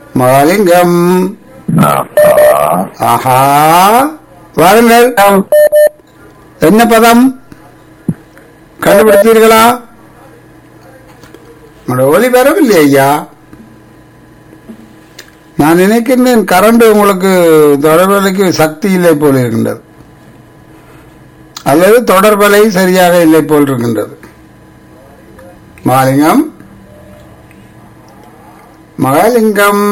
மகாலிங்கம் ஆஹா வாருங்கள் என்ன பதம் கண்டுபிடித்தீர்களா உங்களோட ஒலி வரவில்லை ஐயா நான் நினைக்கின்றேன் கரண்ட் உங்களுக்கு தொடர்பலைக்கு சக்தி இல்லை போல் இருக்கின்றது அல்லது தொடர்பலை சரியாக இல்லை போல் இருக்கின்றது மகாலிங்கம் மகாலிங்கம்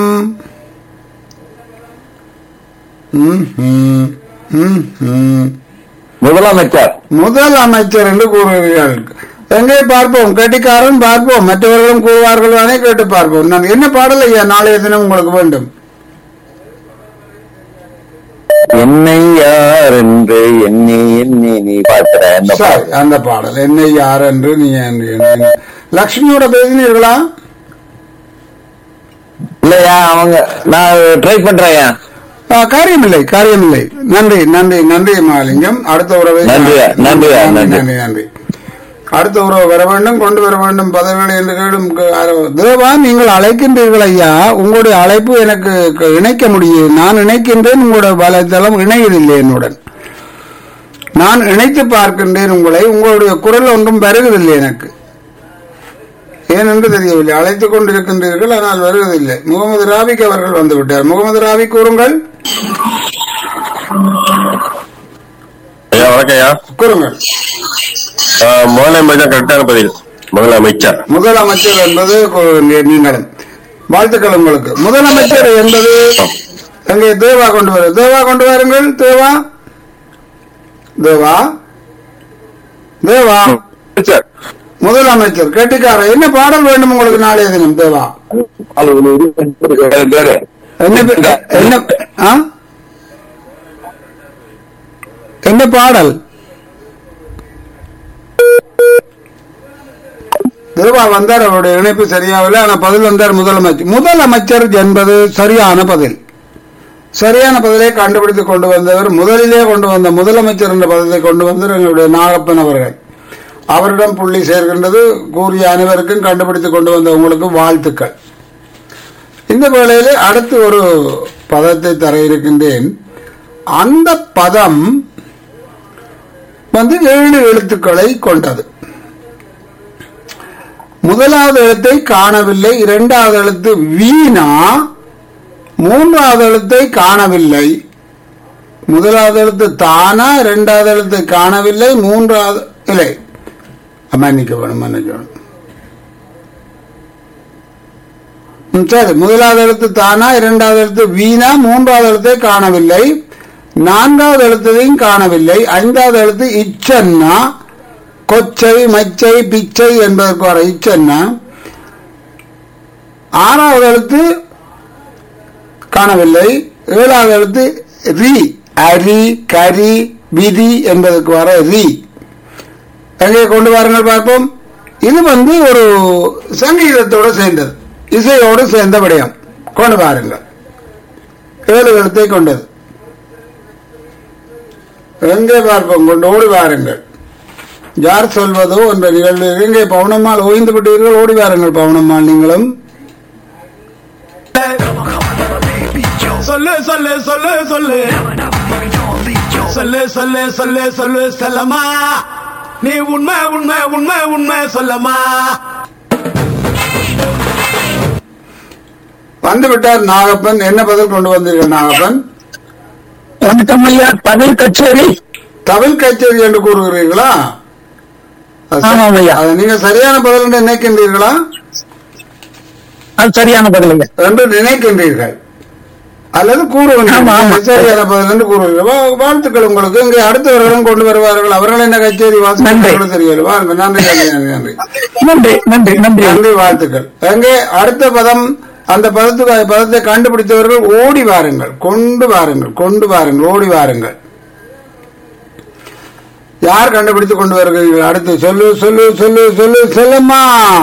ம், ம், ம், ம். முதலமைச்சர் முதல் அமைச்சர் என்று கூறுகிறீர்கள் எங்கே பார்ப்போம் கெட்டிக்காரன் பார்ப்போம் மற்றவர்களும் கூறுவார்கள் தானே கேட்டு பார்ப்போம் நான் என்ன பாடல் ஐயா நாளைய தினம் உங்களுக்கு வேண்டும் என்னை யார் என்று எண்ணி எண்ணி நீ பார்க்கிற அந்த சரி பாடல். அந்த பாடல் என்னை யார் என்று நீ என்று எண்ணி. லக்ஷ்மியோட பேசினீர்களா இல்லையா அவங்க நான் ட்ரை பண்றேன் ஆ, காரியமில்லை காரியமில்லை நன்றி நன்றி நன்றி மகாலிங்கம் அடுத்த உறவை நன்றியா, நன்றியா, நன்றி. நன்றி நன்றி அடுத்த உறவு வர வேண்டும் கொண்டு வர வேண்டும் பதவிகளை என்று கேடும் க- ஆர- தேவா நீங்கள் அழைக்கின்றீர்கள் ஐயா உங்களுடைய அழைப்பு எனக்கு க- இணைக்க முடியும் நான் இணைக்கின்றேன் உங்களுடைய வலைத்தளம் இணையதில்லை என்னுடன் நான் இணைத்து பார்க்கின்றேன் உங்களை உங்களுடைய குரல் ஒன்றும் வருவதில்லை எனக்கு ஏனென்று தெரியவில்லை அழைத்துக் கொண்டிருக்கின்றீர்கள் ஆனால் வருவதில்லை முகமது ராபிக் அவர்கள் வந்து விட்டார் முகமது ராபி கூறுங்கள் ஐயா வணக்கம் ஐயா கூறுங்கள் ஆஹ் முதலமைச்சர் கரெக்டான பதில் முதலமைச்சர் முதலமைச்சர் என்பது கு- நீ- நீங்களும் வாழ்த்துக்கள் உங்களுக்கு முதலமைச்சர் என்பது எங்கே தேவா கொண்டு வர தேவா கொண்டு வாருங்கள் தேவா தேவா தேவா அமைச்சர் முதலமைச்சர் கெட்டிக்கார என்ன பாடல் வேண்டும் உங்களுக்கு நாளைய தினம் தேவா என்ன பே- என்ன ஆ? என்ன பாடல் தேவா வந்தார் அவருடைய இணைப்பு சரியாகவில்லை ஆனா பதில் வந்தார் முதலமைச்சர் முதலமைச்சர் என்பது சரியான பதில் சரியான பதிலை கண்டுபிடித்து கொண்டு வந்தவர் முதலிலே கொண்டு வந்த முதலமைச்சர் என்ற பதத்தை கொண்டு வந்தவர் எங்களுடைய நாகப்பன் அவர்கள் அவரிடம் புள்ளி சேர்க்கின்றது கூறிய அனைவருக்கும் கண்டுபிடித்து கொண்டு வந்த உங்களுக்கு வாழ்த்துக்கள் இந்த வேளையிலே அடுத்து ஒரு பதத்தை தர இருக்கின்றேன் அந்த பதம் வந்து ஏழு எழுத்துக்களை கொண்டது முதலாவது எழுத்தை காணவில்லை இரண்டாவது எழுத்து வீணா மூன்றாவது எழுத்தை காணவில்லை முதலாவது எழுத்து தானா இரண்டாவது எழுத்தை காணவில்லை மூன்றாவது இல்லை மன்னிக்க வேணும் மன்னிக்க வேணும் ம், சரி முதலாவது எழுத்து தானா இரண்டாவது எழுத்து வீணா மூன்றாவது எழுத்தை காணவில்லை நான்காவது எழுத்தையும் காணவில்லை ஐந்தாவது எழுத்து இச்சன்னா கொச்சை மச்சை பிச்சை என்பதற்கு வர இச்சன்னா ஆறாவது எழுத்து காணவில்லை ஏழாவது எழுத்து ரி அரி கரி விதி என்பதற்கு வர ரி எங்கே கொண்டு வாருங்கள் பார்ப்போம் இது வந்து ஒரு சங்கீதத்தோடு சேர்ந்தது இசையோடு சேர்ந்த விடயம் கொண்டு வாருங்கள் ஏழு எழுத்தை கொண்டது எங்கே பார்ப்போம் கொண்டு ஓடி வாருங்கள் யார் சொல்வதோ என்ற நிகழ்வு எங்கே பவுனம்மாள் ஓய்ந்து விட்டீர்கள் ஓடி வாருங்கள் பவுனம்மாள் நீங்களும் சொல்லு சொல்லு சொல்லு சொல்லு சொல்லு சொல்லு சொல்லு சொல்லு செல்லம்மா நீ உண்மை உண்மை உண்மை உண்மை சொல்லம்மா வந்து விட்டார் நாகப்பன் என்ன பதில் கொண்டு வந்தீர்கள் நாகப்பன் வணக்கம் ஐயா பதில் கச்சேரி தமிழ் கச்சேரி என்று கூறுகிறீர்களா அது ச- ஆமாம் ஐயா. அது நீங்க சரியான பதில் என்று நினைக்கின்றீர்களா அது சரியான பதில் ஐயா என்று நினைக்கின்றீர்கள் அல்லது கூறுகின்றீர்கள் ஆமா, ஆமா. சரியான பதில் என்று கூறுகிறீர்கள் வா- வாழ்த்துக்கள் உங்களுக்கு இங்கே அடுத்தவர்களும் கொண்டு வருவார்கள் அவர்கள் என்ன கச்சேரி வாசிப்பார்கள் தெரியவில்லை வாருங்க நன்றி நன்றி நன்றி நன்றி நன்றி நன்றி நன்றி நன்றி வாழ்த்துக்கள் எங்கே அடுத்த பதம் அந்த பதத்துக்கு பதத்தை கண்டுபிடித்தவர்கள் ஓடி வாருங்கள் கொண்டு வாருங்கள் கொண்டு வாருங்கள் ஓடி வாருங்கள் யார் கண்டுபிடித்து கொண்டு வருகிறீர்கள் அடுத்து சொல்லு சொல்லு சொல்லு சொல்லு செல்லம்மா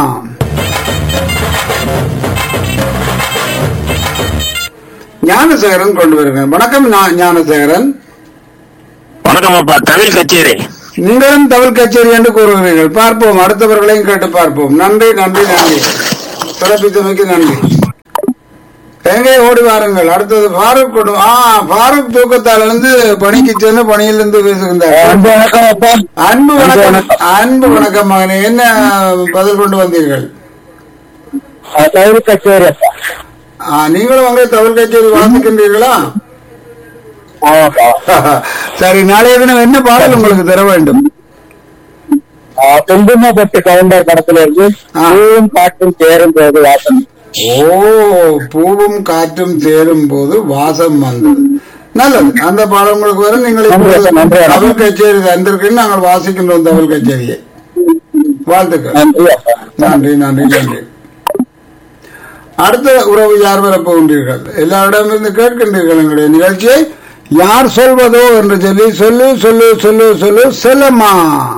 ஞானசேகரன் கொண்டு வருகிறேன் வணக்கம் ஞா- ஞானசேகரன் வணக்கம் அப்பா தமிழ் கச்சேரி நீங்களும் தமிழ் கச்சேரி என்று கூறுகிறீர்கள் பார்ப்போம் அடுத்தவர்களையும் கேட்டு பார்ப்போம் நன்றி நன்றி நன்றி சிறப்பித்தமைக்கு நன்றி எங்கே ஓடி வாருங்கள் அடுத்தது ஃபாரூக் கொண்டு ஆ ஃபாரூக் தூக்கத்தால் இருந்து பணிக்கு சென்று பணியிலிருந்து பேசுகின்றார் அன்பு வணக்கம் அப்பா அன்பு வணக்கம் அன்பு வணக்கம் மகனே என்ன பதில் கொண்டு வந்தீர்கள் தயிர் கச்சேரி அப்பா ஆ, நீங்களும் அங்கே தமிழ் கச்சேரி வாசிக்கின்றீர்களா ஆமாப்பா சரி நாளைய தினம் என்ன பாடல் உங்களுக்கு தர வேண்டும் குங்குமப்பட்டு கவுண்டர் படத்துல இருந்து ஆ. பூவும் காற்றும் சேரும் போது வாசம் ஓ பூவும் காற்றும் சேரும் போது வாசம் வந்தது நல்லது அந்த பாடம் உங்களுக்கு வரும் நீங்கள் நன்றி, இப்பொழுது நன்றி. தமிழ் கச்சேரி தந்திருக்குன்னு நாங்கள் வாசிக்கின்றோம் தமிழ் கச்சேரியை வாழ்த்துக்கள் நன்றி அப்பா நன்றி நன்றி நன்றி அடுத்த உறவு யார் வரப் போகின்றீர்கள் எல்லாரிடமிருந்து கேட்கின்றீர்கள் எங்களுடைய நிகழ்ச்சியை யார் சொல்வதோ என்று சொல்லி சொல்லு சொல்லு சொல்லு சொல்லு செல்லம்மா